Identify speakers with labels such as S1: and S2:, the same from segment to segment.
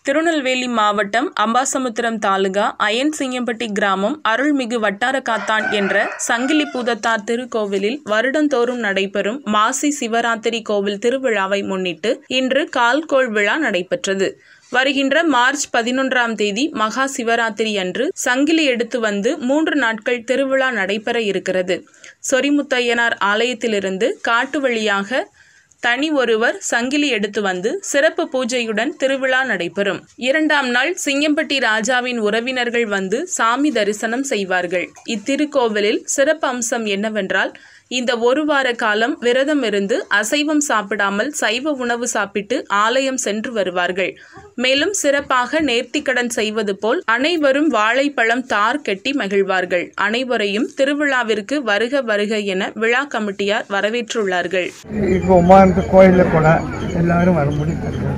S1: திருநெல்வேலி மாவட்டம் அம்பாசமுத்திரம் தாலுகா அயன்சிங்கம்பட்டி கிராமம் அருள்மிகு வட்டார காத்தான் என்ற சங்கிலி பூதத்தார் திருக்கோவிலில் வருடந்தோறும் நடைபெறும் மாசி சிவராத்திரி கோவில் திருவிழாவை முன்னிட்டு இன்று கால்கோள் விழா நடைபெற்றது வருகின்ற மார்ச் பதினொன்றாம் தேதி மகா சிவராத்திரி அன்று சங்கிலி எடுத்து வந்து மூன்று நாட்கள் திருவிழா நடைபெற இருக்கிறது சொரிமுத்தையனார் ஆலயத்திலிருந்து காட்டு வழியாக தனி ஒருவர் சங்கிலி எடுத்து வந்து சிறப்பு பூஜையுடன் திருவிழா நடைபெறும் இரண்டாம் நாள் சிங்கம்பட்டி ராஜாவின் உறவினர்கள் வந்து சாமி தரிசனம் செய்வார்கள் இத்திருக்கோவிலில் சிறப்பு அம்சம் என்னவென்றால் இந்த ஒரு வார காலம் விரதம் இருந்து அசைவம் சாப்பிடாமல் சைவ உணவு சாப்பிட்டு ஆலயம் சென்று வருவார்கள் மேலும் சிறப்பாக நேர்த்திக்கடன் செய்வது போல் அனைவரும் வாழைப்பழம் தார் கட்டி மகிழ்வார்கள் அனைவரையும் திருவிழாவிற்கு வருக வருக என விழா கமிட்டியார் வரவேற்றுள்ளார்கள்
S2: இப்போ உமானத்து கோயிலில் கூட எல்லாரும் வரும்படி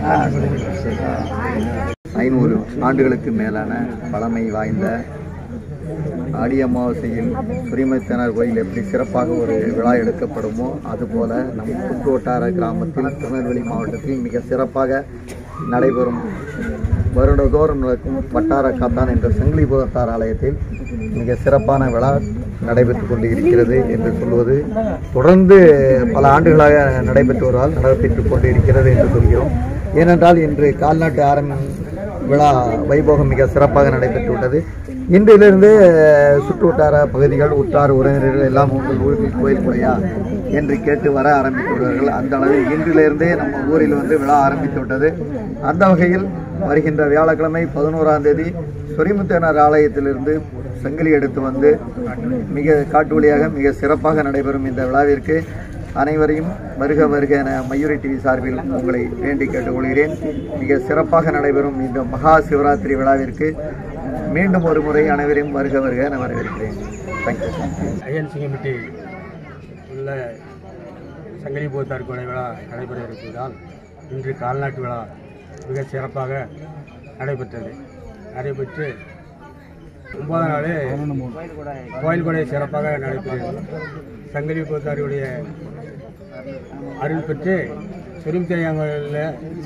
S3: ஐநூறு ஆண்டுகளுக்கு மேலான பழமை வாய்ந்த ஆடி அமாவாசையில் சுரிமத்தனார் கோயில் எப்படி சிறப்பாக ஒரு விழா எடுக்கப்படுமோ அதுபோல நம் சுற்று வட்டார கிராமத்தில் திருநெல்வேலி மாவட்டத்தில் மிக சிறப்பாக நடைபெறும் வருடதோறும் நடக்கும் வட்டார காத்தான் என்ற சங்கிலி புதத்தார் ஆலயத்தில் மிக சிறப்பான விழா நடைபெற்றுக் கொண்டு இருக்கிறது என்று சொல்வது தொடர்ந்து பல ஆண்டுகளாக நடைபெற்று வருவதால் நடைபெற்றுக் கொண்டு இருக்கிறது என்று சொல்கிறோம் ஏனென்றால் இன்று கால்நாட்டு ஆரம்ப விழா வைபோகம் மிக சிறப்பாக நடைபெற்றுள்ளது இன்றிலிருந்து சுற்று வட்டார பகுதிகள் உற்றார் உறவினர்கள் எல்லாம் உங்கள் ஊரில் கோயில் கூடையா என்று கேட்டு வர ஆரம்பித்து விடுவார்கள் அந்த அளவில் இன்றிலிருந்தே நம்ம ஊரில் வந்து விழா ஆரம்பித்து விட்டது அந்த வகையில் வருகின்ற வியாழக்கிழமை பதினோராம் தேதி சொரிமுத்தனர் ஆலயத்திலிருந்து சங்கிலி எடுத்து வந்து மிக காட்டு வழியாக மிக சிறப்பாக நடைபெறும் இந்த விழாவிற்கு அனைவரையும் வருக வருக என மயூரி டிவி சார்பில் உங்களை வேண்டி கேட்டுக்கொள்கிறேன் மிக சிறப்பாக நடைபெறும் இந்த மகா சிவராத்திரி விழாவிற்கு மீண்டும் ஒரு முறை அனைவரையும் வருக வருக என வரவேற்கிறேன் தேங்க்யூ
S4: ஐயன் சிங்கம்பட்டி உள்ள சங்கிலி போத்தார் கொடை விழா நடைபெற இருப்பதால் இன்று கால்நாட்டு விழா மிக சிறப்பாக நடைபெற்றது நடைபெற்று ஒன்பதாம் நாள் கோயில் கொடை சிறப்பாக நடைபெற்றது சங்கிலி போத்தாருடைய அருள் பெற்று பெருந்தேயங்களில்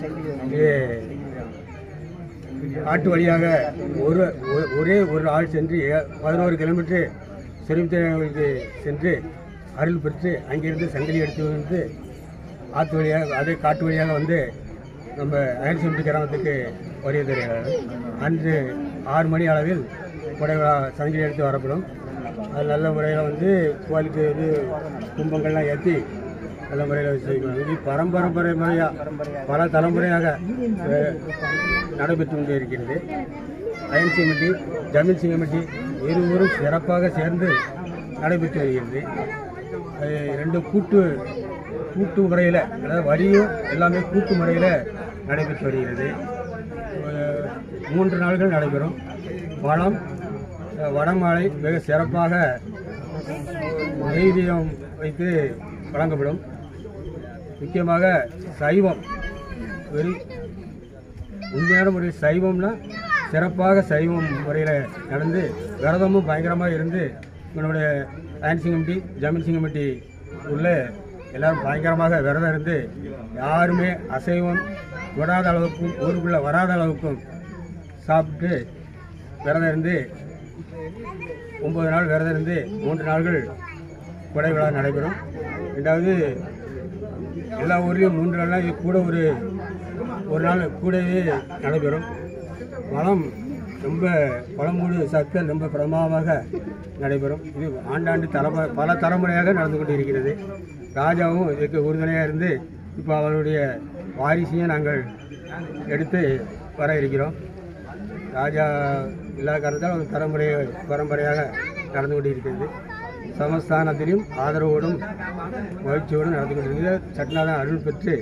S4: காட்டு வழியாக ஒரு ஒ- ஒரே ஒரு ஆள் சென்று ஏ- பதினோரு கிலோமீட்டர் செருமித்தேயங்களுக்கு சென்று அருள் பெற்று அங்கிருந்து சங்கிலி எடுத்து வந்து ஆற்று வழியாக அதே காட்டு வழியாக வந்து நம்ம அயன்சிம்பட்டி கிராமத்துக்கு வருகை தருகிறார்கள் அன்று ஆறு மணி அளவில் கொடைவிழா சங்கிலி எடுத்து வரப்படும் அது நல்ல முறையில் வந்து கோயிலுக்கு வந்து கும்பங்கள்லாம் ஏற்றி நல்ல முறையில் செய்யணும் இது பரம்பரை முறையாக பல தலைமுறையாக அஹ், நடைபெற்று கொண்டு இருக்கிறது அயன் சிங்கமட்டி ஜமீன் சிங்கமட்டி இருவரும் சிறப்பாக சேர்ந்து நடைபெற்று வருகிறது அது ரெண்டு கூட்டு கூட்டு முறையில் அதாவது வரியும் எல்லாமே கூட்டு முறையில் நடைபெற்று வருகிறது அஹ், மூன்று நாள்கள் நடைபெறும் வளம் அஹ், வடமாலை மிக சிறப்பாக நெய்தீயம் வைத்து வழங்கப்படும் முக்கியமாக சைவம் வெறும் உண்மையான முறையில் சைவம்னா சிறப்பாக சைவம் முறையில் நடந்து விரதமும் பயங்கரமாக இருந்து நம்மளுடைய அயன் சிங்கம்பட்டி ஜமீன் சிங்கம்பட்டி உள்ள எல்லாரும் பயங்கரமாக விரதம் இருந்து யாருமே அசைவம் விடாத அளவுக்கும் ஊருக்குள்ளே வராத அளவுக்கும் சாப்பிட்டு விரதம் இருந்து ஒம்பது நாள் விரதம் இருந்து மூன்று நாள்கள் கொடை விழா நடைபெறும் ரெண்டாவது எல்லா ஊர்லேயும் மூன்று நாள்லாம் இது கூட ஒரு ஒரு நாள் கூடவே நடைபெறும் வளம் ரொம்ப பழமூடு சத்தல் ரொம்ப பிரமாதமாக நடைபெறும் இது ஆண்டாண்டு தலைமுறை பல தலைமுறையாக நடந்து கொண்டு இருக்கிறது ராஜாவும் இதுக்கு உறுதுணையாக இருந்து இப்போ அவருடைய வாரிசையும் நாங்கள் எடுத்து வர இருக்கிறோம் ராஜா இல்லாத காரணத்தால் ஒரு தலைமுறை பரம்பரையாக நடந்து கொண்டு இருக்கிறது சமஸ்தானத்திலும் ஆதரவோடும் மகிழ்ச்சியோடும் நடந்து கொண்டிருக்கிறது சட்டநாதன் அருள் பெற்று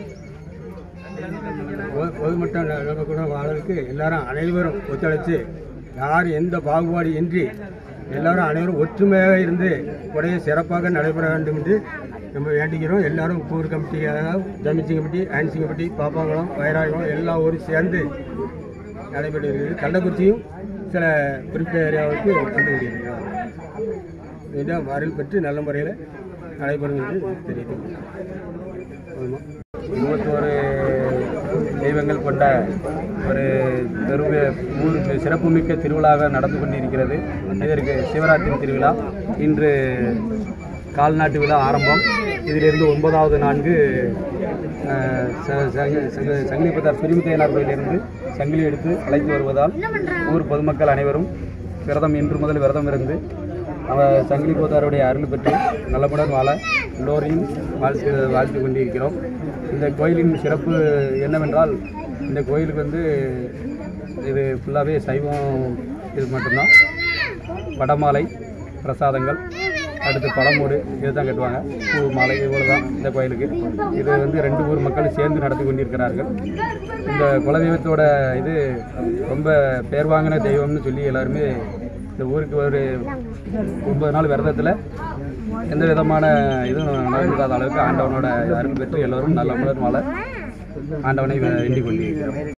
S4: பொது- பொதுமட்டம் கூட வாழ்வதற்கு எல்லாரும் அனைவரும் ஒத்துழைத்து யார் எந்த பாகுபாடு இன்றி எல்லாரும் அனைவரும் ஒற்றுமையாக இருந்து உடைய சிறப்பாக நடைபெற வேண்டும் என்று நம்ம வேண்டிக்கிறோம் எல்லாரும் ஊர் கமிட்டியாக ஜமீன் கமிட்டி அயன் கமிட்டி பாப்பாங்குளம் வைராகுளம் எல்லா ஊரும் சேர்ந்து நடைபெற்று இருக்கிறது கள்ளக்குறிச்சியும் சில குறிப்பிட்ட ஏரியாவுக்கு வந்து கொண்டிருக்கிறார் இதான் அருள் பெற்று நல்ல முறையில் நடைபெறும் என்று தெரிவித்து ஆமாம் இருபத்தோரு தெய்வங்கள் கொண்ட
S5: ஒரு பெரும் ஊர் சிறப்புமிக்க திருவிழாவாக நடந்து கொண்டிருக்கிறது இதற்கு சிவராத்திரி திருவிழா இன்று கால்நாட்டு விழா ஆரம்பம் இதிலிருந்து ஒன்பதாவது நான்கு அஹ், ச- ச- சங்க- சங்கிலிபுத்தார் சுரிமுத்தையனார் கோயிலிருந்து சங்கிலி எடுத்து அழைத்து வருவதால் ஊர் பொதுமக்கள் அனைவரும் விரதம் இன்று முதல் விரதம் இருந்து அவர் சங்கிலி போதாருடைய அருள் பெற்று நலமுடன் வாழ எல்லோரையும் வாழ்த்து வாழ்த்து கொண்டிருக்கிறோம் இந்த கோயிலின் சிறப்பு என்னவென்றால் இந்த கோயிலுக்கு வந்து இது ஃபுல்லாகவே சைவம் இது மட்டும்தான் வடமாலை பிரசாதங்கள் அடுத்து பழமூடு இதுதான் கட்டுவாங்க பூ மாலை இவ்வளோ தான் இந்த கோயிலுக்கு இது வந்து ரெண்டு ஊர் மக்கள் சேர்ந்து நடத்தி கொண்டிருக்கிறார்கள் இந்த குலதெய்வத்தோட இது ரொம்ப பேர் வாங்கின தெய்வம்னு சொல்லி எல்லாருமே இந்த ஊருக்கு ஒரு ஒன்பது நாள் விரதத்தில் எந்த விதமான இதுவும் நடக்காத அளவுக்கு ஆண்டவனோட அருள் பெற்று எல்லோரும் நல்ல வாழ ஆண்டவனை வேண்டிக் கொண்டிருக்கிறோம்